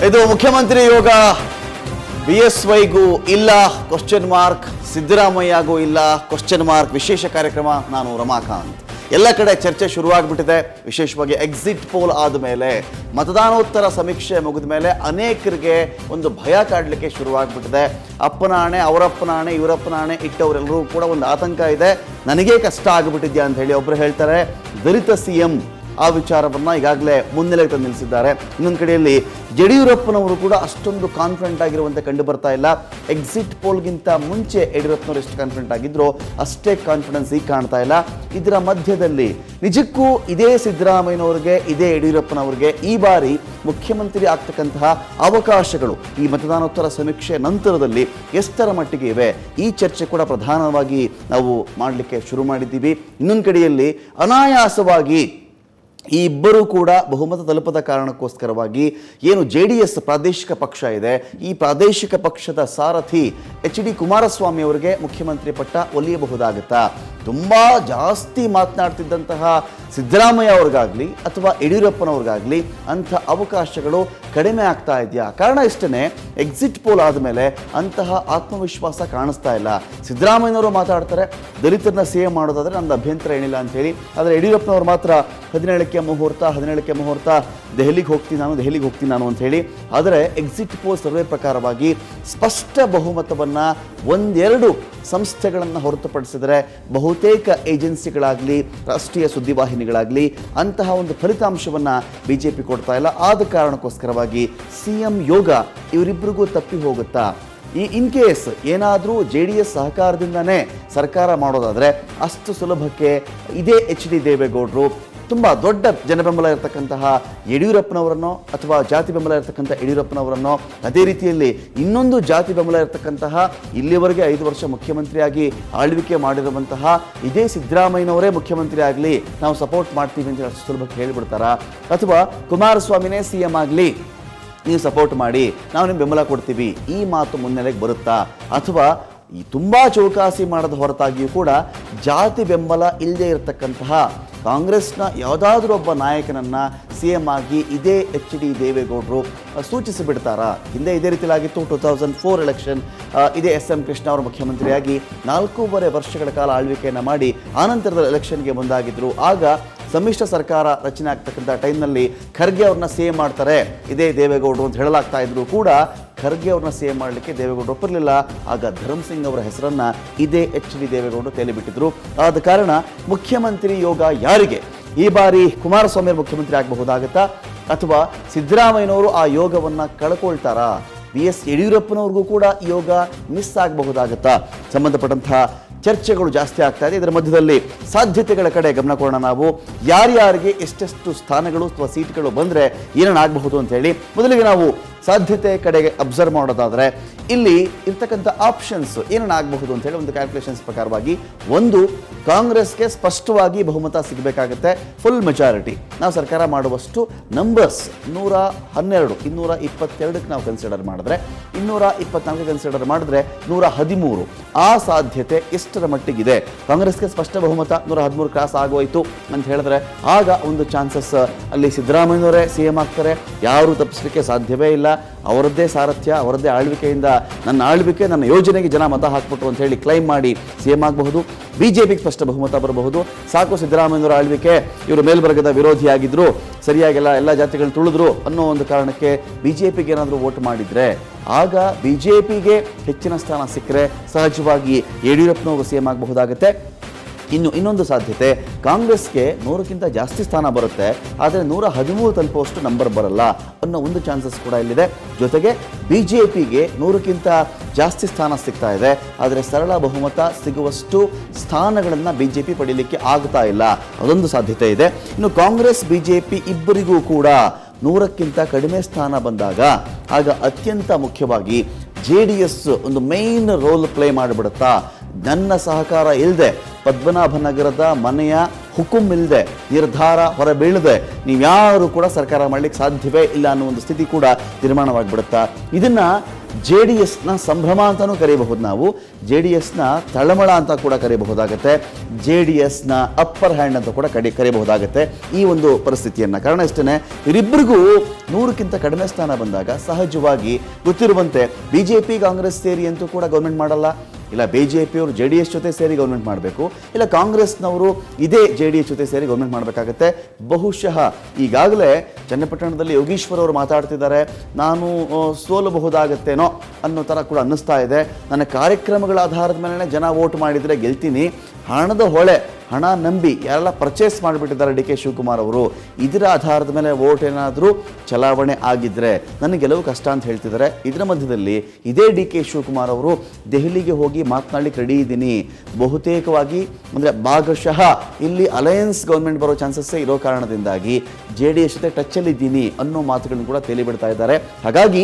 ಇದು ಮುಖ್ಯಮಂತ್ರಿ ಯೋಗ B S ವೈಗೂ ಇಲ್ಲ ಕ್ವಶನ್ ಮಾರ್ಕ್ ಸಿದ್ದರಾಮಯ್ಯಗೂ ಇಲ್ಲ ಕ್ವಶನ್ ಮಾರ್ಕ್ ವಿಶೇಷ ಕಾರ್ಯಕ್ರಮ ನಾನು ರಮಾಕಾಂತ್ ಎಲ್ಲ ಕಡೆ ಚರ್ಚೆ ಶುರುವಾಗ್ಬಿಟ್ಟಿದೆ ವಿಶೇಷವಾಗಿ ಎಕ್ಸಿಟ್ ಪೋಲ್ ಆದಮೇಲೆ ಮತದಾನೋತ್ತರ ಸಮೀಕ್ಷೆ ಮುಗಿದ ಮೇಲೆ ಅನೇಕರಿಗೆ ಒಂದು ಭಯ ಕಾಡಲಿಕ್ಕೆ ಶುರುವಾಗ್ಬಿಟ್ಟಿದೆ ಅಪ್ಪನಾಣೆ ಅವರಪ್ಪನಾಣೆ ಇವರಪ್ಪನಾಣೆ ಇಟ್ಟವರೆಲ್ಲರೂ ಕೂಡ ಒಂದು ಆತಂಕ ಇದೆ ನನಗೇ ಕಷ್ಟ ಆಗಿಬಿಟ್ಟಿದ್ಯಾ ಅಂತ ಹೇಳಿ ಒಬ್ಬರು ಹೇಳ್ತಾರೆ ದಲಿತ ಸಿ ಎಂ ಆ ವಿಚಾರವನ್ನ ಈಗಾಗಲೇ ಮುನ್ನೆಲೆಗೆ ತಂದು ನಿಲ್ಲಿಸಿದ್ದಾರೆ ಇನ್ನೊಂದು ಕಡೆಯಲ್ಲಿ ಯಡಿಯೂರಪ್ಪನವರು ಕೂಡ ಅಷ್ಟೊಂದು ಕಾನ್ಫಿಡೆಂಟ್ ಆಗಿರುವಂತೆ ಕಂಡು ಬರ್ತಾ ಇಲ್ಲ ಎಕ್ಸಿಟ್ ಪೋಲ್ಗಿಂತ ಮುಂಚೆ ಯಡಿಯೂರಪ್ಪನವರು ಎಷ್ಟು ಕಾನ್ಫಿಡೆಂಟ್ ಆಗಿದ್ರು ಅಷ್ಟೇ ಕಾನ್ಫಿಡೆನ್ಸ್ ಈಗ ಕಾಣ್ತಾ ಇಲ್ಲ ಇದರ ಮಧ್ಯದಲ್ಲಿ ನಿಜಕ್ಕೂ ಇದೇ ಸಿದ್ದರಾಮಯ್ಯನವರಿಗೆ ಇದೇ ಯಡಿಯೂರಪ್ಪನವರಿಗೆ ಈ ಬಾರಿ ಮುಖ್ಯಮಂತ್ರಿ ಆಗ್ತಕ್ಕಂತಹ ಅವಕಾಶಗಳು ಈ ಮತದಾನೋತ್ತರ ಸಮೀಕ್ಷೆ ನಂತರದಲ್ಲಿ ಎಷ್ಟರ ಮಟ್ಟಿಗೆ ಇವೆ ಈ ಚರ್ಚೆ ಕೂಡ ಪ್ರಧಾನವಾಗಿ ನಾವು ಮಾಡಲಿಕ್ಕೆ ಶುರು ಮಾಡಿದ್ದೀವಿ ಇನ್ನೊಂದು ಕಡೆಯಲ್ಲಿ ಅನಾಯಾಸವಾಗಿ ಈ ಇಬ್ಬರೂ ಕೂಡ ಬಹುಮತ ತಲುಪದ ಕಾರಣಕ್ಕೋಸ್ಕರವಾಗಿ ಏನು ಜೆ ಡಿ ಎಸ್ ಪ್ರಾದೇಶಿಕ ಪಕ್ಷ ಇದೆ ಈ ಪ್ರಾದೇಶಿಕ ಪಕ್ಷದ ಸಾರಥಿ ಎಚ್ ಡಿ ಕುಮಾರಸ್ವಾಮಿ ಅವರಿಗೆ ಮುಖ್ಯಮಂತ್ರಿ ಪಟ್ಟ ಒಲಿಯಬಹುದಾಗುತ್ತಾ ತುಂಬ ಜಾಸ್ತಿ ಮಾತನಾಡ್ತಿದ್ದಂತಹ ಸಿದ್ದರಾಮಯ್ಯ ಅವ್ರಿಗಾಗಲಿ ಅಥವಾ ಯಡಿಯೂರಪ್ಪನವ್ರಿಗಾಗಲಿ ಅಂಥ ಅವಕಾಶಗಳು ಕಡಿಮೆ ಆಗ್ತಾ ಇದೆಯಾ ಕಾರಣ ಇಷ್ಟೇ ಎಕ್ಸಿಟ್ ಪೋಲ್ ಆದಮೇಲೆ ಅಂತಹ ಆತ್ಮವಿಶ್ವಾಸ ಕಾಣಿಸ್ತಾ ಇಲ್ಲ ಸಿದ್ದರಾಮಯ್ಯನವರು ಮಾತಾಡ್ತಾರೆ ದಲಿತರನ್ನ ಸೇವ್ ಮಾಡೋದಾದ್ರೆ ನಂದು ಅಭ್ಯಂತರ ಏನಿಲ್ಲ ಅಂತ ಹೇಳಿ ಆದರೆ ಯಡಿಯೂರಪ್ಪನವರು ಮಾತ್ರ ಹದಿನೇಳಕ್ಕೆ ಮುಹೂರ್ತ ಹದಿನೇಳಕ್ಕೆ ಮುಹೂರ್ತ ದೆಹಲಿಗೆ ಹೋಗ್ತೀನಿ ನಾನು ದೆಹಲಿಗೆ ಹೋಗ್ತೀನಿ ನಾನು ಅಂತ ಹೇಳಿ ಆದರೆ ಎಕ್ಸಿಟ್ ಪೋಲ್ ಸರ್ವೆ ಪ್ರಕಾರವಾಗಿ ಸ್ಪಷ್ಟ ಬಹುಮತವನ್ನು ಒಂದೆರಡು ಸಂಸ್ಥೆಗಳನ್ನು ಹೊರತುಪಡಿಸಿದರೆ ಬಹುತೇಕ ಏಜೆನ್ಸಿಗಳಾಗಲಿ ರಾಷ್ಟ್ರೀಯ ಸುದ್ದಿವಾಹಿನಿಗಳಾಗಲಿ ಅಂತಹ ಒಂದು ಫಲಿತಾಂಶವನ್ನು ಬಿ ಜೆ ಪಿ ಕೊಡ್ತಾ ಇಲ್ಲ ಆದ ಕಾರಣಕ್ಕೋಸ್ಕರವಾಗಿ ಸಿ ಎಂ ಯೋಗ ಇವರಿಬ್ಬರಿಗೂ ತಪ್ಪಿ ಹೋಗುತ್ತಾ ಈ ಇನ್ ಕೇಸ್ ಏನಾದರೂ ಜೆ ಡಿ ಎಸ್ ಸಹಕಾರದಿಂದನೇ ಸರ್ಕಾರ ಮಾಡೋದಾದರೆ ಅಷ್ಟು ಸುಲಭಕ್ಕೆ ಇದೇ ಎಚ್ ಡಿ ದೇವೇಗೌಡರು ತುಂಬ ದೊಡ್ಡ ಜನಬೆಂಬಲ ಇರತಕ್ಕಂತಹ ಯಡಿಯೂರಪ್ಪನವರನ್ನೋ ಅಥವಾ ಜಾತಿ ಬೆಂಬಲ ಇರತಕ್ಕಂಥ ಯಡಿಯೂರಪ್ಪನವರನ್ನೋ ಅದೇ ರೀತಿಯಲ್ಲಿ ಇನ್ನೊಂದು ಜಾತಿ ಬೆಂಬಲ ಇರತಕ್ಕಂತಹ ಇಲ್ಲಿವರೆಗೆ ಐದು ವರ್ಷ ಮುಖ್ಯಮಂತ್ರಿಯಾಗಿ ಆಳ್ವಿಕೆ ಮಾಡಿರುವಂತಹ ಇದೇ ಸಿದ್ದರಾಮಯ್ಯನವರೇ ಮುಖ್ಯಮಂತ್ರಿ ಆಗಲಿ ನಾವು ಸಪೋರ್ಟ್ ಮಾಡ್ತೀವಿ ಅಂತ ಅಷ್ಟು ಸುಲಭಕ್ಕೆ ಹೇಳಿಬಿಡ್ತಾರಾ ಅಥವಾ ಕುಮಾರಸ್ವಾಮಿನೇ ಸಿ ಎಂ ಆಗಲಿ ನೀವು ಸಪೋರ್ಟ್ ಮಾಡಿ ನಾವು ನಿಮ್ಗೆ ಬೆಂಬಲ ಕೊಡ್ತೀವಿ ಈ ಮಾತು ಮುನ್ನೆಲೆಗೆ ಬರುತ್ತಾ ಅಥವಾ ಈ ತುಂಬ ಚೌಕಾಸಿ ಮಾಡದ ಹೊರತಾಗಿಯೂ ಕೂಡ ಜಾತಿ ಬೆಂಬಲ ಇಲ್ಲದೆ ಇರತಕ್ಕಂತಹ ಕಾಂಗ್ರೆಸ್ನ ಯಾವುದಾದ್ರೂ ಒಬ್ಬ ನಾಯಕನನ್ನ ಸಿ ಎಂ ಆಗಿ ಇದೇ ಎಚ್ ಡಿ ದೇವೇಗೌಡರು ಅಹ್, ಸೂಚಿಸಿಬಿಡ್ತಾರಾ ಹಿಂದೆ ಇದೇ ರೀತಿಲಾಗಿತ್ತು ಟೂ ತೌಸಂಡ್ ಫೋರ್ ಎಲೆಕ್ಷನ್ ಇದೇ ಎಸ್ ಎಂ ಕೃಷ್ಣ ಅವರು ಮುಖ್ಯಮಂತ್ರಿಯಾಗಿ ನಾಲ್ಕೂವರೆ ವರ್ಷಗಳ ಕಾಲ ಆಳ್ವಿಕೆಯನ್ನು ಮಾಡಿ ಆನಂತರದ ಎಲೆಕ್ಷನ್ಗೆ ಮುಂದಾಗಿದ್ರು ಆಗ ಸಮ್ಮಿಶ್ರ ಸರ್ಕಾರ ರಚನೆ ಆಗ್ತಕ್ಕಂಥ ಟೈಮ್ನಲ್ಲಿ ಖರ್ಗೆ ಅವ್ರನ್ನ ಸೇವ್ ಮಾಡ್ತಾರೆ ಇದೇ ದೇವೇಗೌಡರು ಅಂತ ಹೇಳಲಾಗ್ತಾ ಇದ್ರು ಕೂಡ ಖರ್ಗೆ ಅವ್ರನ್ನ ಸೇವ್ ಮಾಡಲಿಕ್ಕೆ ದೇವೇಗೌಡರು ಒಪ್ಪಿರಲಿಲ್ಲ ಆಗ ಧರ್ಮ್ ಸಿಂಗ್ ಅವರ ಹೆಸರನ್ನ ಇದೇ ಎಚ್ ಡಿ ದೇವೇಗೌಡರು ತೇಲಿಬಿಟ್ಟಿದ್ರು ಆದ ಕಾರಣ ಮುಖ್ಯಮಂತ್ರಿ ಯೋಗ ಯಾರಿಗೆ ಈ ಬಾರಿ ಕುಮಾರಸ್ವಾಮಿ ಅವರು ಮುಖ್ಯಮಂತ್ರಿ ಆಗಬಹುದಾಗತ್ತಾ ಅಥವಾ ಸಿದ್ದರಾಮಯ್ಯನವರು ಆ ಯೋಗವನ್ನ ಕಳ್ಕೊಳ್ತಾರಾ ಬಿ ಎಸ್ ಯಡಿಯೂರಪ್ಪನವ್ರಿಗೂ ಕೂಡ ಈ ಯೋಗ ಮಿಸ್ ಆಗಬಹುದಾಗತ್ತಾ ಸಂಬಂಧಪಟ್ಟಂತಹ ಚರ್ಚೆಗಳು ಜಾಸ್ತಿ ಆಗ್ತಾ ಇದೆ ಇದರ ಮಧ್ಯದಲ್ಲಿ ಸಾಧ್ಯತೆಗಳ ಕಡೆ ಗಮನ ಕೊಡೋಣ ನಾವು ಯಾರ್ಯಾರಿಗೆ ಎಷ್ಟೆಷ್ಟು ಸ್ಥಾನಗಳು ಅಥವಾ ಸೀಟ್ಗಳು ಬಂದರೆ ಏನೇನಾಗಬಹುದು ಅಂತ ಹೇಳಿ ಮೊದಲಿಗೆ ನಾವು ಸಾಧ್ಯತೆ ಕಡೆಗೆ ಅಬ್ಸರ್ವ್ ಮಾಡೋದಾದರೆ ಇಲ್ಲಿ ಇರ್ತಕ್ಕಂಥ ಆಪ್ಷನ್ಸ್ ಏನೇನಾಗಬಹುದು ಅಂತ ಹೇಳಿ ಒಂದು ಕ್ಯಾಲ್ಕುಲೇಷನ್ಸ್ ಪ್ರಕಾರವಾಗಿ ಒಂದು ಕಾಂಗ್ರೆಸ್ಗೆ ಸ್ಪಷ್ಟವಾಗಿ ಬಹುಮತ ಸಿಗಬೇಕಾಗುತ್ತೆ ಫುಲ್ ಮೆಜಾರಿಟಿ ನಾವು ಸರ್ಕಾರ ಮಾಡುವಷ್ಟು ನಂಬರ್ಸ್ ನೂರ ಹನ್ನೆರಡು ಇನ್ನೂರ ಇಪ್ಪತ್ತೆರಡಕ್ಕೆ ನಾವು ಕನ್ಸಿಡರ್ ಮಾಡಿದ್ರೆ ಇನ್ನೂರ ಇಪ್ಪತ್ನಾಲ್ಕು ಕನ್ಸಿಡರ್ ಮಾಡಿದ್ರೆ ನೂರ ಹದಿಮೂರು ಆ ಸಾಧ್ಯತೆ ಎಷ್ಟರ ಮಟ್ಟಿಗಿದೆ ಕಾಂಗ್ರೆಸ್ಗೆ ಸ್ಪಷ್ಟ ಬಹುಮತ ನೂರ ಹದಿಮೂರು ಕ್ರಾಸ್ ಆಗೋಯ್ತು ಅಂತ ಹೇಳಿದ್ರೆ ಆಗ ಒಂದು ಚಾನ್ಸಸ್ ಅಲ್ಲಿ ಸಿದ್ದರಾಮಯ್ಯನವರೇ ಸಿ ಎಂ ಆಗ್ತಾರೆ ಯಾರು ತಪ್ಪಿಸಲಿಕ್ಕೆ ಸಾಧ್ಯವೇ ಇಲ್ಲ ಅವರದ್ದೇ ಸಾರಥ್ಯ ಅವರದ್ದೇ ಆಳ್ವಿಕೆಯಿಂದ ನನ್ನ ಆಳ್ವಿಕೆ ನನ್ನ ಯೋಜನೆಗೆ ಜನ ಮತ ಹಾಕ್ಬಿಟ್ರು ಅಂತ ಹೇಳಿ ಕ್ಲೈಮ್ ಮಾಡಿ ಸಿ ಎಂ ಆಗಬಹುದು ಬಿ ಜೆ ಪಿಗೆ ಸ್ಪಷ್ಟ ಬಹುಮತ ಬರಬಹುದು ಸಾಕು ಸಿದ್ದರಾಮಯ್ಯನವರ ಆಳ್ವಿಕೆ ಇವರು ಮೇಲ್ವರ್ಗದ ವಿರೋಧಿಯಾಗಿದ್ರು ಸರಿಯಾಗೆಲ್ಲ ಎಲ್ಲ ಜಾತಿಗಳು ತುಳಿದ್ರು ಅನ್ನೋ ಒಂದು ಕಾರಣಕ್ಕೆ ಬಿ ಜೆ ಪಿಗೆ ಏನಾದರೂ ವೋಟ್ ಮಾಡಿದರೆ ಆಗ ಬಿ ಜೆ ಪಿಗೆ ಹೆಚ್ಚಿನ ಸ್ಥಾನ ಸಿಕ್ಕರೆ ಸಹಜವಾಗಿ ಯಡಿಯೂರಪ್ಪನವರು ಸಿ ಎಂ ಆಗಬಹುದಾಗುತ್ತೆ ಇನ್ನು ಇನ್ನೊಂದು ಸಾಧ್ಯತೆ ಕಾಂಗ್ರೆಸ್ಗೆ ನೂರಕ್ಕಿಂತ ಜಾಸ್ತಿ ಸ್ಥಾನ ಬರುತ್ತೆ ಆದರೆ ನೂರ ಹದಿಮೂರು ತಲುಪುವಷ್ಟು ನಂಬರ್ ಬರಲ್ಲ ಅನ್ನೋ ಒಂದು ಚಾನ್ಸಸ್ ಕೂಡ ಇಲ್ಲಿದೆ ಜೊತೆಗೆ ಬಿ ಜೆ ಪಿಗೆ ನೂರಕ್ಕಿಂತ ಜಾಸ್ತಿ ಸ್ಥಾನ ಸಿಗ್ತಾ ಇದೆ ಆದರೆ ಸರಳ ಬಹುಮತ ಸಿಗುವಷ್ಟು ಸ್ಥಾನಗಳನ್ನು ಬಿ ಜೆ ಪಿ ಪಡೀಲಿಕ್ಕೆ ಆಗ್ತಾ ಇಲ್ಲ ಅದೊಂದು ಸಾಧ್ಯತೆ ಇದೆ ಇನ್ನು ಕಾಂಗ್ರೆಸ್ ಬಿ ಜೆ ಪಿ ಇಬ್ಬರಿಗೂ ಕೂಡ ನೂರಕ್ಕಿಂತ ಕಡಿಮೆ ಸ್ಥಾನ ಬಂದಾಗ ಆಗ ಅತ್ಯಂತ ಮುಖ್ಯವಾಗಿ ಜೆ ಡಿ ಎಸ್ ಒಂದು ಮೇನ್ ರೋಲ್ ಪ್ಲೇ ಮಾಡಿಬಿಡುತ್ತಾ ನನ್ನ ಸಹಕಾರ ಇಲ್ಲದೆ ಪದ್ಮನಾಭನಗರದ ಮನೆಯ ಹುಕುಂ ಇಲ್ಲದೆ ನಿರ್ಧಾರ ಹೊರಬೀಳದೆ ನೀವ್ಯಾರು ಕೂಡ ಸರ್ಕಾರ ಮಾಡ್ಲಿಕ್ಕೆ ಸಾಧ್ಯವೇ ಇಲ್ಲ ಅನ್ನೋ ಒಂದು ಸ್ಥಿತಿ ಕೂಡ ನಿರ್ಮಾಣವಾಗಿಬಿಡುತ್ತಾ ಇದನ್ನ ಜೆ ಡಿ ಎಸ್ನ ಸಂಭ್ರಮ ಅಂತಲೂ ಕರೀಬಹುದು ನಾವು ಜೆ ಡಿ ಎಸ್ನ ತಳಮಳ ಅಂತ ಕೂಡ ಕರೀಬಹುದಾಗತ್ತೆ ಜೆ ಡಿ ಎಸ್ನ ಅಪ್ಪರ್ ಹ್ಯಾಂಡ್ ಅಂತ ಕೂಡ ಕಡಿ ಕರೀಬಹುದಾಗತ್ತೆ ಈ ಒಂದು ಪರಿಸ್ಥಿತಿಯನ್ನು ಕಾರಣ ಇಷ್ಟೇ ಇವರಿಬ್ಬರಿಗೂ ನೂರಕ್ಕಿಂತ ಕಡಿಮೆ ಸ್ಥಾನ ಬಂದಾಗ ಸಹಜವಾಗಿ ಗೊತ್ತಿರುವಂತೆ ಬಿ ಜೆ ಪಿ ಕಾಂಗ್ರೆಸ್ ಸೇರಿ ಅಂತೂ ಕೂಡ ಗೌರ್ಮೆಂಟ್ ಮಾಡಲ್ಲ ಇಲ್ಲ ಬಿ ಜೆ ಪಿಯವರು ಜೆ ಡಿ ಎಸ್ ಜೊತೆ ಸೇರಿ ಗೌರ್ಮೆಂಟ್ ಮಾಡಬೇಕು ಇಲ್ಲ ಕಾಂಗ್ರೆಸ್ನವರು ಇದೇ ಜೆ ಡಿ ಎಸ್ ಜೊತೆ ಸೇರಿ ಗೌರ್ಮೆಂಟ್ ಮಾಡಬೇಕಾಗತ್ತೆ ಬಹುಶಃ ಈಗಾಗಲೇ ಚನ್ನಪಟ್ಟಣದಲ್ಲಿ ಯೋಗೀಶ್ವರ್ ಅವರು ಮಾತಾಡ್ತಿದ್ದಾರೆ ನಾನು ಆ, ಸೋಲಬಹುದಾಗತ್ತೇನೋ ಅನ್ನೋ ಥರ ಕೂಡ ಅನ್ನಿಸ್ತಾ ಇದೆ ನನ್ನ ಕಾರ್ಯಕ್ರಮಗಳ ಆಧಾರದ ಮೇಲೆ ಜನ ವೋಟ್ ಮಾಡಿದರೆ ಗೆಲ್ತೀನಿ ಹಣದ ಹೊಳೆ ಹಣ ನಂಬಿ ಯಾರೆಲ್ಲ ಪರ್ಚೇಸ್ ಮಾಡಿಬಿಟ್ಟಿದ್ದಾರೆ ಡಿ ಕೆ ಶಿವಕುಮಾರ್ ಅವರು ಇದರ ಆಧಾರದ ಮೇಲೆ ವೋಟ್ ಏನಾದರೂ ಚಲಾವಣೆ ಆಗಿದ್ದರೆ ನನಗೆ ಗೆಲುವು ಕಷ್ಟ ಅಂತ ಹೇಳ್ತಿದ್ದಾರೆ ಇದರ ಮಧ್ಯದಲ್ಲಿ ಇದೇ ಡಿ ಕೆ ಶಿವಕುಮಾರ್ ಅವರು ದೆಹಲಿಗೆ ಹೋಗಿ ಮಾತನಾಡಲಿಕ್ಕೆ ರೆಡಿ ಇದ್ದೀನಿ ಬಹುತೇಕವಾಗಿ ಅಂದರೆ ಭಾಗಶಃ ಇಲ್ಲಿ ಅಲಯನ್ಸ್ ಗೌರ್ಮೆಂಟ್ ಬರೋ ಚಾನ್ಸಸ್ಸೇ ಇರೋ ಕಾರಣದಿಂದಾಗಿ ಜೆ ಡಿ ಎಸ್ ಜೊತೆ ಟಚ್ಚಲ್ಲಿದ್ದೀನಿ ಅನ್ನೋ ಮಾತುಗಳನ್ನು ಕೂಡ ತೇಲಿಬಿಡ್ತಾ ಇದ್ದಾರೆ ಹಾಗಾಗಿ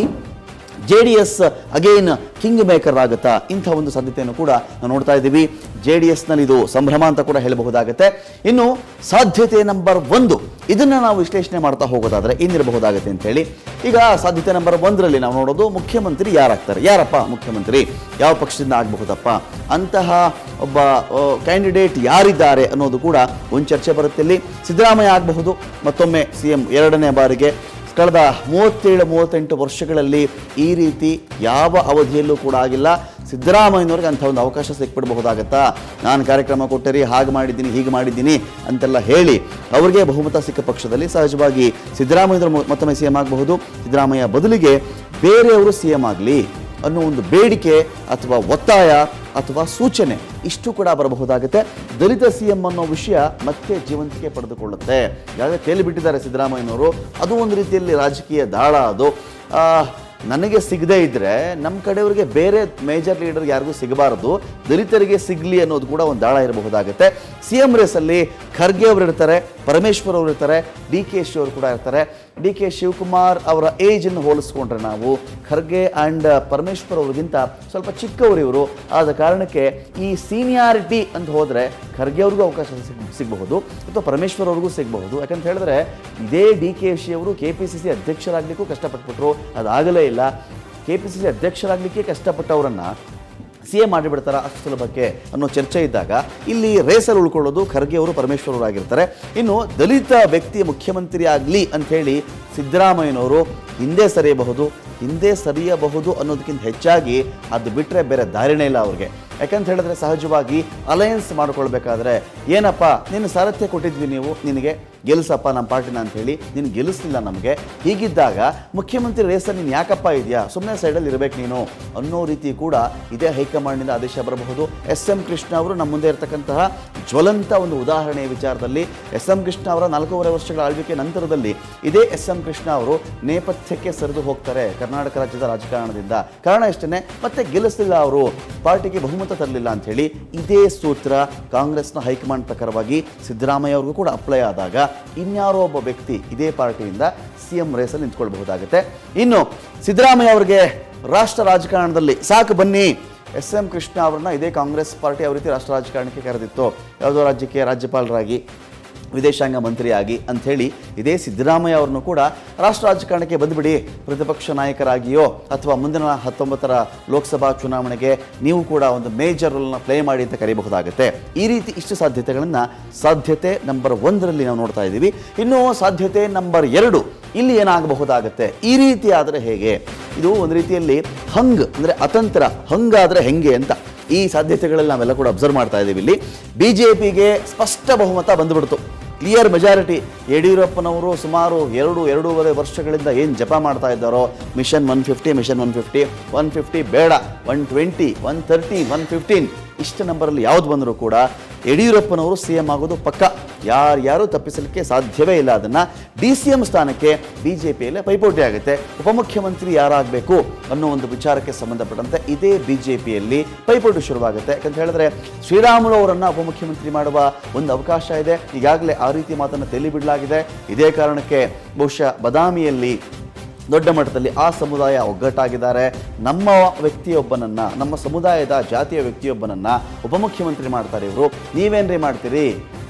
J D S again king maker ಆಗುತ್ತಾ ಇಂಥ ಒಂದು ಸಾಧ್ಯತೆಯನ್ನು ಕೂಡ ನಾವು ನೋಡ್ತಾ ಇದ್ದೀವಿ ಜೆ ಡಿ ಎಸ್ನಲ್ಲಿ ಇದು ಸಂಭ್ರಮ ಅಂತ ಕೂಡ ಹೇಳಬಹುದಾಗುತ್ತೆ ಇನ್ನು ಸಾಧ್ಯತೆ ನಂಬರ್ ಒಂದು ಇದನ್ನು ನಾವು ವಿಶ್ಲೇಷಣೆ ಮಾಡ್ತಾ ಹೋಗೋದಾದ್ರೆ ಏನಿರಬಹುದಾಗುತ್ತೆ ಅಂತ ಹೇಳಿ ಈಗ ಸಾಧ್ಯತೆ ನಂಬರ್ ಒಂದರಲ್ಲಿ ನಾವು ನೋಡೋದು ಮುಖ್ಯಮಂತ್ರಿ ಯಾರಾಗ್ತಾರೆ ಯಾರಪ್ಪ ಮುಖ್ಯಮಂತ್ರಿ ಯಾವ ಪಕ್ಷದಿಂದ ಆಗಬಹುದಪ್ಪ ಅಂತಹ ಒಬ್ಬ ಕ್ಯಾಂಡಿಡೇಟ್ ಯಾರಿದ್ದಾರೆ ಅನ್ನೋದು ಕೂಡ ಒಂದು ಚರ್ಚೆ ಬರುತ್ತೆ ಇಲ್ಲಿ ಸಿದ್ದರಾಮಯ್ಯ ಆಗಬಹುದು ಮತ್ತೊಮ್ಮೆ ಸಿ ಎಂ ಎರಡನೇ ಬಾರಿಗೆ ಕಳೆದ ಮೂವತ್ತೇಳು ಮೂವತ್ತೆಂಟು ವರ್ಷಗಳಲ್ಲಿ ಈ ರೀತಿ ಯಾವ ಅವಧಿಯಲ್ಲೂ ಕೂಡ ಆಗಿಲ್ಲ ಸಿದ್ದರಾಮಯ್ಯನವ್ರಿಗೆ ಅಂಥ ಒಂದು ಅವಕಾಶ ಸಿಕ್ಬಿಡಬಹುದಾಗತ್ತಾ ನಾನು ಕಾರ್ಯಕ್ರಮ ಕೊಟ್ಟರಿ ಹಾಗೆ ಮಾಡಿದ್ದೀನಿ ಹೀಗೆ ಮಾಡಿದ್ದೀನಿ ಅಂತೆಲ್ಲ ಹೇಳಿ ಅವರಿಗೆ ಬಹುಮತ ಸಿಕ್ಕ ಪಕ್ಷದಲ್ಲಿ ಸಹಜವಾಗಿ ಸಿದ್ದರಾಮಯ್ಯನವರು ಮೊ- ಮತ್ತೊಮ್ಮೆ ಸಿ ಎಂ ಆಗಬಹುದು ಸಿದ್ದರಾಮಯ್ಯ ಬದಲಿಗೆ ಬೇರೆಯವರು ಸಿ ಎಂ ಆಗಲಿ ಅನ್ನೋ ಒಂದು ಬೇಡಿಕೆ ಅಥವಾ ಒತ್ತಾಯ ಅಥವಾ ಸೂಚನೆ ಇಷ್ಟು ಕೂಡ ಬರಬಹುದಾಗುತ್ತೆ ದಲಿತ ಸಿ ಎಂ ಅನ್ನೋ ವಿಷಯ ಮತ್ತೆ ಜೀವಂತಿಕೆ ಪಡೆದುಕೊಳ್ಳುತ್ತೆ ಈಗಾಗಲೇ ತೇಲಿಬಿಟ್ಟಿದ್ದಾರೆ ಸಿದ್ದರಾಮಯ್ಯನವರು ಅದು ಒಂದು ರೀತಿಯಲ್ಲಿ ರಾಜಕೀಯ ದಾಳ ಅದು ಆ, ನನಗೆ ಸಿಗದೇ ಇದ್ದರೆ ನಮ್ಮ ಕಡೆಯವರಿಗೆ ಬೇರೆ ಮೇಜರ್ ಲೀಡರ್ ಯಾರಿಗೂ ಸಿಗಬಾರದು ದಲಿತರಿಗೆ ಸಿಗಲಿ ಅನ್ನೋದು ಕೂಡ ಒಂದು ದಾಳ ಇರಬಹುದಾಗುತ್ತೆ ಸಿ ಎಂ ರೇಸಲ್ಲಿ ಖರ್ಗೆ ಅವರು ಇರ್ತಾರೆ ಪರಮೇಶ್ವರ್ ಅವರು ಇರ್ತಾರೆ ಡಿ ಕೆ ಶಿ ಅವರು ಕೂಡ ಇರ್ತಾರೆ ಡಿ ಕೆ ಶಿವಕುಮಾರ್ ಅವರ ಏಜನ್ನು ಹೋಲಿಸ್ಕೊಂಡ್ರೆ ನಾವು ಖರ್ಗೆ ಆ್ಯಂಡ್ ಪರಮೇಶ್ವರ್ ಅವ್ರಿಗಿಂತ ಸ್ವಲ್ಪ ಚಿಕ್ಕವರು ಇವರು ಆದ ಕಾರಣಕ್ಕೆ ಈ ಸೀನಿಯಾರಿಟಿ ಅಂತ ಹೋದರೆ ಖರ್ಗೆ ಅವ್ರಿಗೂ ಅವಕಾಶ ಸಿಗ್ ಸಿಗಬಹುದು ಅಥವಾ ಪರಮೇಶ್ವರ್ ಅವ್ರಿಗೂ ಸಿಗಬಹುದು ಯಾಕಂತ ಹೇಳಿದ್ರೆ ಇದೇ ಡಿ ಕೆ ಶಿ ಅವರು ಕೆ ಪಿ ಸಿ ಸಿ ಅಧ್ಯಕ್ಷರಾಗಲಿಕ್ಕೂ ಕಷ್ಟಪಟ್ಬಿಟ್ರು ಅದಾಗಲೇ ಇಲ್ಲ ಕೆ ಪಿ ಸಿ ಸಿ ಅಧ್ಯಕ್ಷರಾಗಲಿಕ್ಕೆ ಕಷ್ಟಪಟ್ಟವರನ್ನು ಸಿ ಎಂ ಮಾಡಿಬಿಡ್ತಾರ ಅಷ್ಟು ಸುಲಭಕ್ಕೆ ಅನ್ನೋ ಚರ್ಚೆ ಇದ್ದಾಗ ಇಲ್ಲಿ ರೇಸಲ್ಲಿ ಉಳ್ಕೊಳ್ಳೋದು ಖರ್ಗೆ ಅವರು ಪರಮೇಶ್ವರ್ ಅವರು ಆಗಿರ್ತಾರೆ ಇನ್ನು ದಲಿತ ವ್ಯಕ್ತಿ ಮುಖ್ಯಮಂತ್ರಿ ಆಗಲಿ ಅಂಥೇಳಿ ಸಿದ್ದರಾಮಯ್ಯನವರು ಹಿಂದೆ ಸರಿಯಬಹುದು ಹಿಂದೆ ಸರಿಯಬಹುದು ಅನ್ನೋದಕ್ಕಿಂತ ಹೆಚ್ಚಾಗಿ ಅದು ಬಿಟ್ಟರೆ ಬೇರೆ ದಾರಿನೇ ಇಲ್ಲ ಅವ್ರಿಗೆ ಯಾಕಂತ ಹೇಳಿದ್ರೆ ಸಹಜವಾಗಿ ಅಲಯನ್ಸ್ ಮಾಡ್ಕೊಳ್ಬೇಕಾದ್ರೆ ಏನಪ್ಪ ನೀನು ಸಾರಥ್ಯ ಕೊಟ್ಟಿದ್ವಿ ನೀವು ನಿನಗೆ ಗೆಲ್ಲಿಸಪ್ಪ ನಮ್ಮ ಪಾರ್ಟಿನ ಅಂತ ಹೇಳಿ ನೀನು ಗೆಲ್ಲಿಸ್ಲಿಲ್ಲ ನಮಗೆ ಹೀಗಿದ್ದಾಗ ಮುಖ್ಯಮಂತ್ರಿ ರೇಸಲ್ಲಿ ನೀನು ಯಾಕಪ್ಪ ಇದೆಯಾ ಸುಮ್ಮನೆ ಸೈಡಲ್ಲಿ ಇರಬೇಕು ನೀನು ಅನ್ನೋ ರೀತಿ ಕೂಡ ಇದೇ ಹೈಕಮಾಂಡ್ನಿಂದ ಆದೇಶ ಬರಬಹುದು ಎಸ್ ಎಂ ಕೃಷ್ಣ ಅವರು ನಮ್ಮ ಮುಂದೆ ಇರತಕ್ಕಂತಹ ಜ್ವಲಂತ ಒಂದು ಉದಾಹರಣೆಯ ವಿಚಾರದಲ್ಲಿ ಎಸ್ ಎಂ ಕೃಷ್ಣ ಅವರ ನಾಲ್ಕೂವರೆ ವರ್ಷಗಳ ಆಳ್ವಿಕೆ ನಂತರದಲ್ಲಿ ಇದೇ ಎಸ್ ಎಂ ಕೃಷ್ಣ ಅವರು ನೇಪಥ್ಯಕ್ಕೆ ಸರಿದು ಹೋಗ್ತಾರೆ ಕರ್ನಾಟಕ ರಾಜ್ಯದ ರಾಜಕಾರಣದಿಂದ ಕಾರಣ ಇಷ್ಟೇ ಮತ್ತೆ ಗೆಲ್ಲಿಸಲಿಲ್ಲ ಅವರು ಪಾರ್ಟಿಗೆ ಬಹುಮತ ತರಲಿಲ್ಲ ಅಂತ ಹೇಳಿ ಇದೇ ಸೂತ್ರ ಕಾಂಗ್ರೆಸ್ನ ಹೈಕಮಾಂಡ್ ಪ್ರಕಾರವಾಗಿ ಸಿದ್ದರಾಮಯ್ಯ ಅವ್ರಿಗೂ ಕೂಡ ಅಪ್ಲೈ ಆದಾಗ ಇನ್ಯಾರೋ ಒಬ್ಬ ವ್ಯಕ್ತಿ ಇದೇ ಪಾರ್ಟಿಯಿಂದ ಸಿ ಎಂ ರೇಸಲ್ಲಿ ನಿಂತ್ಕೊಳ್ಬಹುದಾಗುತ್ತೆ ಇನ್ನು ಸಿದ್ದರಾಮಯ್ಯ ಅವರಿಗೆ ರಾಷ್ಟ್ರ ರಾಜಕಾರಣದಲ್ಲಿ ಸಾಕು ಬನ್ನಿ ಎಸ್ ಎಂ ಕೃಷ್ಣ ಅವರನ್ನ ಇದೇ ಕಾಂಗ್ರೆಸ್ ಪಾರ್ಟಿ ಯಾವ ರೀತಿ ರಾಷ್ಟ್ರ ರಾಜಕಾರಣಕ್ಕೆ ಕರೆದಿತ್ತು ಯಾವುದೋ ರಾಜ್ಯಕ್ಕೆ ರಾಜ್ಯಪಾಲರಾಗಿ ವಿದೇಶಾಂಗ ಮಂತ್ರಿಯಾಗಿ ಅಂಥೇಳಿ ಇದೇ ಸಿದ್ದರಾಮಯ್ಯ ಅವರನ್ನು ಕೂಡ ರಾಷ್ಟ್ರ ರಾಜಕಾರಣಕ್ಕೆ ಬಂದುಬಿಡಿ ಪ್ರತಿಪಕ್ಷ ನಾಯಕರಾಗಿಯೋ ಅಥವಾ ಮುಂದಿನ ಹತ್ತೊಂಬತ್ತರ ಲೋಕಸಭಾ ಚುನಾವಣೆಗೆ ನೀವು ಕೂಡ ಒಂದು ಮೇಜರ್ ರೋಲ್ನ ಪ್ಲೇ ಮಾಡಿ ಅಂತ ಕರೀಬಹುದಾಗುತ್ತೆ ಈ ರೀತಿ ಇಷ್ಟು ಸಾಧ್ಯತೆಗಳನ್ನು ಸಾಧ್ಯತೆ ನಂಬರ್ ಒಂದರಲ್ಲಿ ನಾವು ನೋಡ್ತಾ ಇದ್ದೀವಿ ಇನ್ನು ಸಾಧ್ಯತೆ ನಂಬರ್ ಎರಡು ಇಲ್ಲಿ ಏನಾಗಬಹುದಾಗುತ್ತೆ ಈ ರೀತಿ ಆದರೆ ಹೇಗೆ ಇದು ಒಂದು ರೀತಿಯಲ್ಲಿ ಹಂಗ್ ಅಂದರೆ ಅತಂತ್ರ ಹಂಗಾದರೆ ಹೆಂಗೆ ಅಂತ ಈ ಸಾಧ್ಯತೆಗಳಲ್ಲಿ ನಾವೆಲ್ಲ ಕೂಡ ಅಬ್ಸರ್ವ್ ಮಾಡ್ತಾ ಇದ್ದೀವಿ ಇಲ್ಲಿ ಬಿ ಜೆ ಪಿಗೆ ಸ್ಪಷ್ಟ ಬಹುಮತ ಬಂದುಬಿಡ್ತು ಕ್ಲಿಯರ್ ಮೆಜಾರಿಟಿ ಯಡಿಯೂರಪ್ಪನವರು ಸುಮಾರು ಎರಡು ಎರಡೂವರೆ ವರ್ಷಗಳಿಂದ ಏನು ಜಪ ಮಾಡ್ತಾ ಇದ್ದಾರೋ mission one fifty mission one fifty one fifty ಬೇಡ one twenty one thirty one fifteen ಇಷ್ಟು ನಂಬರಲ್ಲಿ ಯಾವ್ದು ಬಂದರೂ ಕೂಡ ಯಡಿಯೂರಪ್ಪನವರು ಸಿ ಎಂ ಆಗೋದು ಪಕ್ಕ ಯಾರ್ಯಾರು ತಪ್ಪಿಸಲಿಕ್ಕೆ ಸಾಧ್ಯವೇ ಇಲ್ಲ ಅದನ್ನು ಡಿ ಸಿ ಎಂ ಸ್ಥಾನಕ್ಕೆ ಬಿ ಜೆ ಪಿಯಲ್ಲೇ ಪೈಪೋಟಿ ಆಗುತ್ತೆ ಉಪಮುಖ್ಯಮಂತ್ರಿ ಯಾರಾಗಬೇಕು ಅನ್ನೋ ಒಂದು ವಿಚಾರಕ್ಕೆ ಸಂಬಂಧಪಟ್ಟಂತೆ ಇದೇ ಬಿ ಜೆ ಪಿಯಲ್ಲಿ ಪೈಪೋಟಿ ಶುರುವಾಗುತ್ತೆ ಯಾಕಂತ ಹೇಳಿದ್ರೆ ಶ್ರೀರಾಮುಲು ಅವರನ್ನು ಉಪಮುಖ್ಯಮಂತ್ರಿ ಮಾಡುವ ಒಂದು ಅವಕಾಶ ಇದೆ ಈಗಾಗಲೇ ಆ ರೀತಿ ಮಾತನ್ನು ತಳ್ಳಿಬಿಡಲಾಗಿದೆ ಇದೇ ಕಾರಣಕ್ಕೆ ಬಹುಶಃ ಬದಾಮಿಯಲ್ಲಿ ದೊಡ್ಡ ಮಟ್ಟದಲ್ಲಿ ಆ ಸಮುದಾಯ ಒಗ್ಗಟ್ಟಾಗಿದ್ದಾರೆ ನಮ್ಮ ವ್ಯಕ್ತಿಯೊಬ್ಬನನ್ನ ನಮ್ಮ ಸಮುದಾಯದ ಜಾತಿಯ ವ್ಯಕ್ತಿಯೊಬ್ಬನನ್ನ ಉಪಮುಖ್ಯಮಂತ್ರಿ ಮಾಡ್ತಾರೆ ಇವರು ನೀವೇನ್ರಿ ಮಾಡ್ತೀರಿ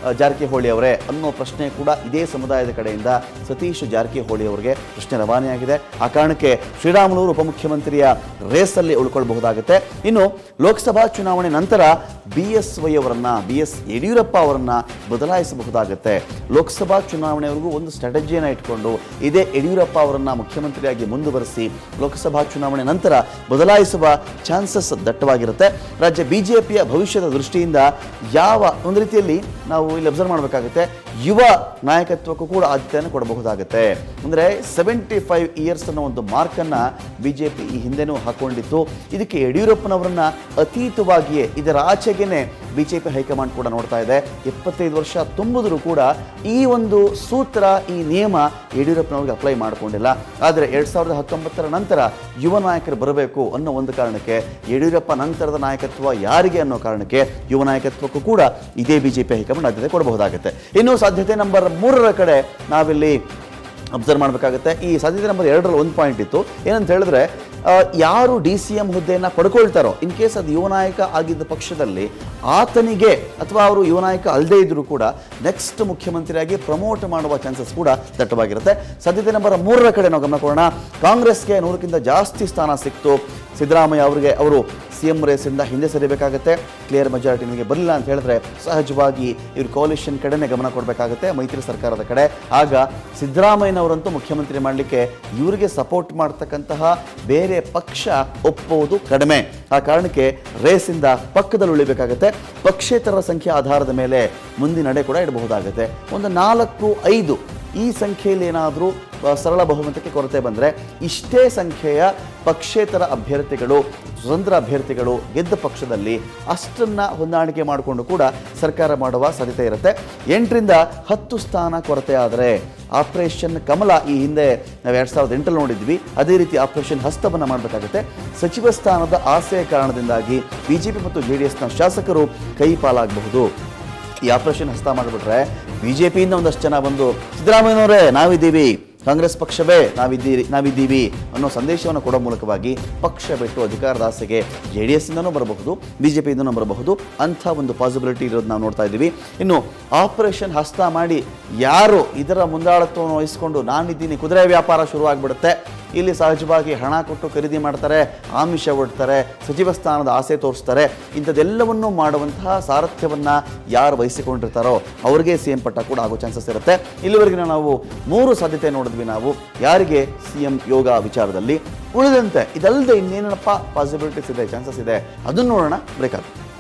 ಆ, ಜಾರಕಿಹೊಳಿ ಅವರೇ ಅನ್ನೋ ಪ್ರಶ್ನೆ ಕೂಡ ಇದೇ ಸಮುದಾಯದ ಕಡೆಯಿಂದ ಸತೀಶ್ ಜಾರಕಿಹೊಳಿ ಅವರಿಗೆ ಪ್ರಶ್ನೆ ರವಾನೆಯಾಗಿದೆ ಆ ಕಾರಣಕ್ಕೆ ಶ್ರೀರಾಮುಲು ಉಪಮುಖ್ಯಮಂತ್ರಿಯ ರೇಸಲ್ಲಿ ಉಳ್ಕೊಳ್ಬಹುದಾಗುತ್ತೆ ಇನ್ನು ಲೋಕಸಭಾ ಚುನಾವಣೆ ನಂತರ ಬಿ ಎಸ್ ವೈ ಅವರನ್ನ ಬಿ ಎಸ್ ಯಡಿಯೂರಪ್ಪ ಅವರನ್ನ ಬದಲಾಯಿಸಬಹುದಾಗುತ್ತೆ ಲೋಕಸಭಾ ಚುನಾವಣೆವರೆಗೂ ಒಂದು ಸ್ಟ್ರಾಟಜಿಯನ್ನು ಇಟ್ಕೊಂಡು ಇದೇ ಯಡಿಯೂರಪ್ಪ ಅವರನ್ನ ಮುಖ್ಯಮಂತ್ರಿಯಾಗಿ ಮುಂದುವರಿಸಿ ಲೋಕಸಭಾ ಚುನಾವಣೆ ನಂತರ ಬದಲಾಯಿಸುವ ಚಾನ್ಸಸ್ ದಟ್ಟವಾಗಿರುತ್ತೆ ರಾಜ್ಯ ಬಿಜೆಪಿಯ ಭವಿಷ್ಯದ ದೃಷ್ಟಿಯಿಂದ ಯಾವ ಒಂದು ರೀತಿಯಲ್ಲಿ ನಾವು ಇಲ್ಲಿ ಅಬ್ಸರ್ವ್ ಮಾಡಬೇಕಾಗುತ್ತೆ ಯುವ ನಾಯಕತ್ವಕ್ಕೂ ಕೂಡ ಆದ್ಯತೆಯನ್ನು ಕೊಡಬಹುದಾಗುತ್ತೆ ಅಂದರೆ ಸೆವೆಂಟಿ ಫೈವ್ ಇಯರ್ಸ್ ಅನ್ನೋ ಒಂದು ಮಾರ್ಕನ್ನು ಬಿಜೆಪಿ ಈ ಹಿಂದೆನೂ ಹಾಕೊಂಡಿತ್ತು ಇದಕ್ಕೆ ಯಡಿಯೂರಪ್ಪನವರನ್ನ ಅತೀತವಾಗಿಯೇ ಇದರ ಆಚೆಗೇನೆ ಬಿಜೆಪಿ ಹೈಕಮಾಂಡ್ ಕೂಡ ನೋಡ್ತಾ ಇದೆ ಎಪ್ಪತ್ತೈದು ವರ್ಷ ತುಂಬಿದ್ರು ಕೂಡ ಈ ಒಂದು ಸೂತ್ರ ಈ ನಿಯಮ ಯಡಿಯೂರಪ್ಪನವ್ರಿಗೆ ಅಪ್ಲೈ ಮಾಡಿಕೊಂಡಿಲ್ಲ ಆದರೆ ಎರಡ್ ಸಾವಿರದ ಹತ್ತೊಂಬತ್ತರ ನಂತರ ಯುವ ನಾಯಕರು ಬರಬೇಕು ಅನ್ನೋ ಒಂದು ಕಾರಣಕ್ಕೆ ಯಡಿಯೂರಪ್ಪ ನಂತರದ ನಾಯಕತ್ವ ಯಾರಿಗೆ ಅನ್ನೋ ಕಾರಣಕ್ಕೆ ಯುವ ನಾಯಕತ್ವಕ್ಕೂ ಕೂಡ ಇದೇ ಬಿಜೆಪಿ ಹೈಕಮಾಂಡ್ ಆದ್ಯತೆ ಕೊಡಬಹುದಾಗುತ್ತೆ ಇನ್ನು ಸಾಧ್ಯತೆ ನಂಬರ್ ಮೂರರ ಕಡೆ ನಾವಿಲ್ಲಿ ಅಬ್ಸರ್ವ್ ಮಾಡಬೇಕಾಗುತ್ತೆ ಈ ಸಾಧ್ಯತೆ ನಂಬರ್ ಎರಡರಲ್ಲಿ ಒಂದು ಪಾಯಿಂಟ್ ಇತ್ತು ಏನಂತ ಹೇಳಿದ್ರೆ ಆ, ಯಾರು ಡಿ ಸಿ ಎಂ ಹುದ್ದೆಯನ್ನು ಪಡ್ಕೊಳ್ತಾರೋ ಇನ್ ಕೇಸ್ ಅದು ಯುವ ನಾಯಕ ಆಗಿದ್ದ ಪಕ್ಷದಲ್ಲಿ ಆತನಿಗೆ ಅಥವಾ ಅವರು ಯುವ ನಾಯಕ ಅಲ್ಲದೇ ಇದ್ರೂ ಕೂಡ ನೆಕ್ಸ್ಟ್ ಮುಖ್ಯಮಂತ್ರಿಯಾಗಿ ಪ್ರಮೋಟ್ ಮಾಡುವ ಚಾನ್ಸಸ್ ಕೂಡ ದಟ್ಟವಾಗಿರುತ್ತೆ ಸಾಧ್ಯತೆ ನಂಬರ್ ಮೂರರ ಕಡೆ ನಾವು ಗಮನ ಕೊಡೋಣ ಕಾಂಗ್ರೆಸ್ಗೆ ನೂರಕ್ಕಿಂತ ಜಾಸ್ತಿ ಸ್ಥಾನ ಸಿಕ್ತು ಸಿದ್ದರಾಮಯ್ಯ ಅವರಿಗೆ ಅವರು ಸಿ ಎಂ ರೇಸಿಂದ ಹಿಂದೆ ಸರಿಬೇಕಾಗುತ್ತೆ ಕ್ಲಿಯರ್ ಮೆಜಾರಿಟಿ ನಿಮಗೆ ಬರಲಿಲ್ಲ ಅಂತ ಹೇಳಿದ್ರೆ ಸಹಜವಾಗಿ ಇವರು ಕೋಲಿಷನ್ ಕಡೆನೇ ಗಮನ ಕೊಡಬೇಕಾಗುತ್ತೆ ಮೈತ್ರಿ ಸರ್ಕಾರದ ಕಡೆ ಆಗ ಸಿದ್ದರಾಮಯ್ಯನವರಂತೂ ಮುಖ್ಯಮಂತ್ರಿ ಮಾಡಲಿಕ್ಕೆ ಇವರಿಗೆ ಸಪೋರ್ಟ್ ಮಾಡ್ತಕ್ಕಂತಹ ಬೇರೆ ಪಕ್ಷ ಒಪ್ಪುವುದು ಕಡಿಮೆ ಆ ಕಾರಣಕ್ಕೆ ರೇಸಿಂದ ಪಕ್ಕದಲ್ಲಿ ಉಳಿಬೇಕಾಗುತ್ತೆ ಪಕ್ಷೇತರರ ಸಂಖ್ಯೆ ಆಧಾರದ ಮೇಲೆ ಮುಂದಿನ ನಡೆ ಕೂಡ ಇಡಬಹುದಾಗುತ್ತೆ ಒಂದು ನಾಲ್ಕು ಐದು ಈ ಸಂಖ್ಯೆಯಲ್ಲಿ ಏನಾದರೂ ಸರಳ ಬಹುಮತಕ್ಕೆ ಕೊರತೆ ಬಂದರೆ ಇಷ್ಟೇ ಸಂಖ್ಯೆಯ ಪಕ್ಷೇತರ ಅಭ್ಯರ್ಥಿಗಳು ಸ್ವತಂತ್ರ ಅಭ್ಯರ್ಥಿಗಳು ಗೆದ್ದ ಪಕ್ಷದಲ್ಲಿ ಅಷ್ಟನ್ನ ಹೊಂದಾಣಿಕೆ ಮಾಡಿಕೊಂಡು ಕೂಡ ಸರ್ಕಾರ ಮಾಡುವ ಸಾಧ್ಯತೆ ಇರುತ್ತೆ ಎಂಟರಿಂದ ಹತ್ತು ಸ್ಥಾನ ಕೊರತೆ ಆದರೆ ಆಪರೇಷನ್ ಕಮಲ ಈ ಹಿಂದೆ ನಾವು ಎರಡು ಸಾವಿರದ ಎಂಟರಲ್ಲಿ ನೋಡಿದ್ವಿ ಅದೇ ರೀತಿ ಆಪರೇಷನ್ ಹಸ್ತವನ್ನು ಮಾಡಬೇಕಾಗುತ್ತೆ ಸಚಿವ ಸ್ಥಾನದ ಆಸೆಯ ಕಾರಣದಿಂದಾಗಿ ಬಿಜೆಪಿ ಮತ್ತು ಜೆ ಡಿ ಎಸ್ನ ಶಾಸಕರು ಕೈ ಪಾಲಾಗಬಹುದು ಈ ಆಪರೇಷನ್ ಹಸ್ತ ಮಾಡಿಬಿಟ್ರೆ ಬಿಜೆಪಿಯಿಂದ ಒಂದಷ್ಟು ಜನ ಬಂದು ಸಿದ್ದರಾಮಯ್ಯನವರೇ ನಾವಿದ್ದೀವಿ ಕಾಂಗ್ರೆಸ್ ಪಕ್ಷವೇ ನಾವಿದ್ದೀರಿ ನಾವಿದ್ದೀವಿ ಅನ್ನೋ ಸಂದೇಶವನ್ನು ಕೊಡೋ ಮೂಲಕವಾಗಿ ಪಕ್ಷ ಬಿಟ್ಟು ಅಧಿಕಾರದ ಆಸೆಗೆ ಜೆ ಡಿ ಎಸ್ಸಿಂದನೂ ಬರಬಹುದು ಬಿ ಜೆ ಪಿಯಿಂದನೂ ಬರಬಹುದು ಅಂಥ ಒಂದು ಪಾಸಿಬಿಲಿಟಿ ಇರೋದು ನಾವು ನೋಡ್ತಾ ಇದ್ದೀವಿ ಇನ್ನು ಆಪರೇಷನ್ ಹಸ್ತ ಮಾಡಿ ಯಾರು ಇದರ ಮುಂದಾಳತ್ವವನ್ನು ವಹಿಸಿಕೊಂಡು ನಾನಿದ್ದೀನಿ ಕುದುರೆ ವ್ಯಾಪಾರ ಶುರುವಾಗ್ಬಿಡುತ್ತೆ ಇಲ್ಲಿ ಸಹಜವಾಗಿ ಹಣ ಕೊಟ್ಟು ಖರೀದಿ ಮಾಡ್ತಾರೆ ಆಮಿಷ ಒಡ್ತಾರೆ ಸಚಿವ ಸ್ಥಾನದ ಆಸೆ ತೋರಿಸ್ತಾರೆ ಇಂಥದ್ದೆಲ್ಲವನ್ನೂ ಮಾಡುವಂತಹ ಸಾರಥ್ಯವನ್ನು ಯಾರು ವಹಿಸಿಕೊಂಡಿರ್ತಾರೋ ಅವ್ರಿಗೆ ಸಿ ಎಂ ಪಟ್ಟ ಕೂಡ ಆಗೋ ಚಾನ್ಸಸ್ ಇರುತ್ತೆ ಇಲ್ಲಿವರೆಗಿನ ನಾವು ಮೂರು ಸಾಧ್ಯತೆ ನೋಡಿದ್ವಿ ನಾವು ಯಾರಿಗೆ ಸಿ ಎಂ ಯೋಗ ವಿಚಾರದಲ್ಲಿ ಉಳಿದಂತೆ ಇದಲ್ಲದೆ ಇನ್ನೇನಪ್ಪ ಪಾಸಿಬಿಲಿಟೀಸ್ ಇದೆ ಚಾನ್ಸಸ್ ಇದೆ ಅದನ್ನು ನೋಡೋಣ ಬ್ರೇಕ್ ಆಗುತ್ತೆ